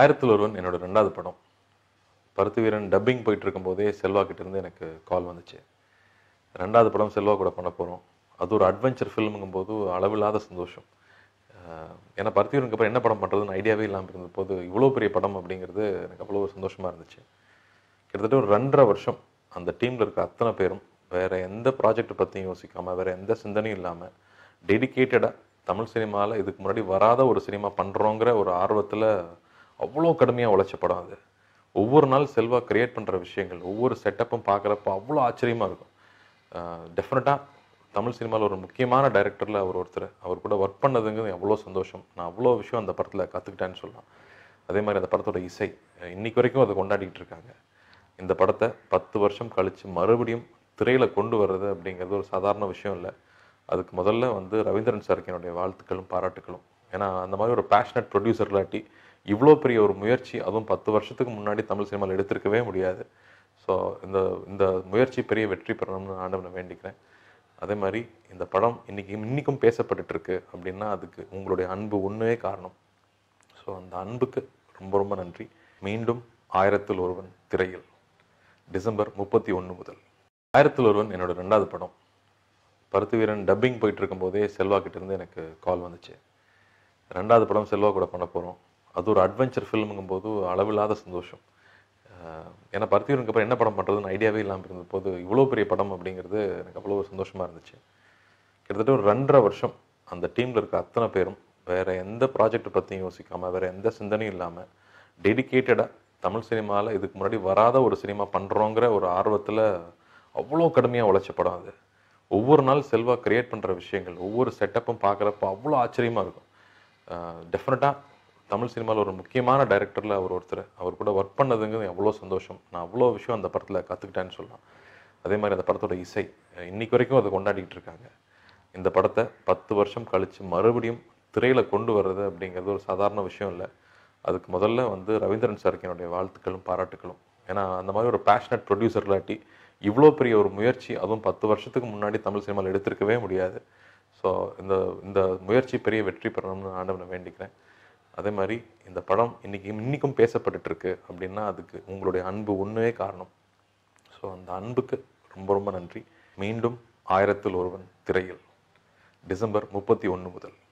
ஆயிரத்தில் ஒருவன் என்னோட ரெண்டாவது படம் பருத்தி வீரன் டப்பிங் போயிட்டு இருக்கும்போதே செல்வா கிட்ட இருந்து எனக்கு கால் வந்துச்சு ரெண்டாவது படம் செல்வா கூட பண்ண போகிறோம் அது ஒரு அட்வென்ச்சர் ஃபில்முங்கும் போது அளவில்லாத சந்தோஷம் அஹ் ஏன்னா பருத்தி வீரனுக்கு அப்புறம் என்ன படம் பண்ணுறதுன்னு ஐடியாவே இல்லாமல் இருந்த போது இவ்வளோ பெரிய படம் அப்படிங்கிறது எனக்கு அவ்வளோ சந்தோஷமாக இருந்துச்சு கிட்டத்தட்ட ஒரு ரெண்டரை வருஷம் அந்த டீமில் இருக்க அத்தனை பேரும் வேற எந்த ப்ராஜெக்ட் பற்றியும் யோசிக்காமல் வேற எந்த சிந்தனையும் இல்லாமல் டெடிக்கேட்டடாக தமிழ் சினிமாவில் இதுக்கு முன்னாடி வராத ஒரு சினிமா பண்ணுறோங்கிற ஒரு ஆர்வத்தில் அவ்வளோ கடுமையாக உழைச்ச படம் அது ஒவ்வொரு நாள் செல்வா கிரியேட் பண்ணுற விஷயங்கள் ஒவ்வொரு செட்டப்பும் பார்க்குறப்ப அவ்வளோ ஆச்சரியமாக இருக்கும் டெஃபினட்டாக தமிழ் சினிமாவில் ஒரு முக்கியமான டைரக்டரில் அவர் ஒருத்தர் அவர் கூட ஒர்க் பண்ணதுங்கிறது எவ்வளோ சந்தோஷம் நான் அவ்வளோ விஷயம் அந்த படத்தில் கற்றுக்கிட்டேன்னு சொல்லலாம் அதே மாதிரி அந்த படத்தோட இசை அஹ் இன்னைக்கு வரைக்கும் அதை கொண்டாடிட்டு இருக்காங்க இந்த படத்தை பத்து வருஷம் கழித்து மறுபடியும் திரையில் கொண்டு வர்றது அப்படிங்கிறது ஒரு சாதாரண விஷயம் இல்லை அதுக்கு முதல்ல வந்து ரவீந்திரன் சாருக்கு என்னுடைய வாழ்த்துக்களும் பாராட்டுகளும் ஏன்னா அந்த மாதிரி ஒரு பேஷனட் ப்ரொடியூசர் இல்லாட்டி இவ்வளோ பெரிய ஒரு முயற்சி அதுவும் பத்து வருஷத்துக்கு முன்னாடி தமிழ் சினிமாவில் எடுத்திருக்கவே முடியாது ஸோ இந்த இந்த முயற்சி பெரிய வெற்றி பெறணும்னு ஆண்டவனை வேண்டிக்கிறேன் அதே மாதிரி இந்த படம் இன்னைக்கு இன்னைக்கும் பேசப்பட்டுட்டு இருக்கு அப்படின்னா அதுக்கு உங்களுடைய அன்பு ஒன்றே காரணம் ஸோ அந்த அன்புக்கு ரொம்ப ரொம்ப நன்றி மீண்டும் ஆயிரத்தில் ஒருவன் திரையில் டிசம்பர் முப்பத்தி ஒன்று முதல் ஆயிரத்தில் ஒருவன் என்னோட ரெண்டாவது படம் பருத்தி வீரன் டப்பிங் போயிட்டு இருக்கும்போதே செல்வா கிட்ட இருந்து எனக்கு கால் வந்துச்சு ரெண்டாவது படம் செல்வா கூட பண்ண போகிறோம் அது ஒரு அட்வென்ச்சர் ஃபில்முங்கும் போது அளவில்லாத சந்தோஷம் அஹ் ஏன்னா பருத்தி வீரனுக்கு அப்புறம் என்ன படம் பண்ணுறதுன்னு ஐடியாவே இல்லாமல் இருந்த போது இவ்வளோ பெரிய படம் அப்படிங்கிறது எனக்கு அவ்வளோ சந்தோஷமாக இருந்துச்சு கிட்டத்தட்ட ஒரு ரெண்டரை வருஷம் அந்த டீமில் இருக்க அத்தனை பேரும் வேற எந்த ப்ராஜெக்ட் பற்றியும் யோசிக்காமல் வேற எந்த சிந்தனையும் இல்லாமல் டெடிக்கேட்டடாக தமிழ் சினிமாவில் இதுக்கு முன்னாடி வராத ஒரு சினிமா பண்ணுறோங்கிற ஒரு ஆர்வத்தில் அவ்வளோ கடுமையாக உழைச்ச படம் அது ஒவ்வொரு நாள் செல்வா கிரியேட் பண்ணுற விஷயங்கள் ஒவ்வொரு செட்டப்பும் பார்க்குறப்ப அவ்வளோ ஆச்சரியமாக இருக்கும் டெஃபினட்டாக தமிழ் சினிமாவில் ஒரு முக்கியமான டைரக்டரில் அவர் ஒருத்தர் அவர் கூட ஒர்க் பண்ணதுங்கிறது எவ்வளோ சந்தோஷம் நான் அவ்வளோ விஷயம் அந்த படத்தில் கற்றுக்கிட்டேன்னு சொல்லலாம் அதே மாதிரி அந்த படத்தோட இசை அஹ் இன்னைக்கு வரைக்கும் அதை கொண்டாடிட்டு இருக்காங்க இந்த படத்தை பத்து வருஷம் கழித்து மறுபடியும் திரையில் கொண்டு வர்றது அப்படிங்கிறது ஒரு சாதாரண விஷயம் இல்லை அதுக்கு முதல்ல வந்து ரவீந்திரன் சாருக்கு என்னுடைய வாழ்த்துக்களும் பாராட்டுகளும் ஏன்னா அந்த மாதிரி ஒரு பேஷனட் ப்ரொடியூசர் இல்லாட்டி இவ்வளோ பெரிய ஒரு முயற்சி அதுவும் பத்து வருஷத்துக்கு முன்னாடி தமிழ் சினிமாவில் எடுத்திருக்கவே முடியாது ஸோ இந்த இந்த முயற்சி பெரிய வெற்றி பெறணும்னு ஆண்டவனை வேண்டிக்கிறேன் அதே மாதிரி இந்த படம் இன்னைக்கு இன்னைக்கும் பேசப்பட்டுட்டு இருக்கு அப்படின்னா அதுக்கு உங்களுடைய அன்பு ஒன்றே காரணம் ஸோ அந்த அன்புக்கு ரொம்ப ரொம்ப நன்றி மீண்டும் ஆயிரத்தில் ஒருவன் திரையில் டிசம்பர் முப்பத்தி ஒன்று முதல்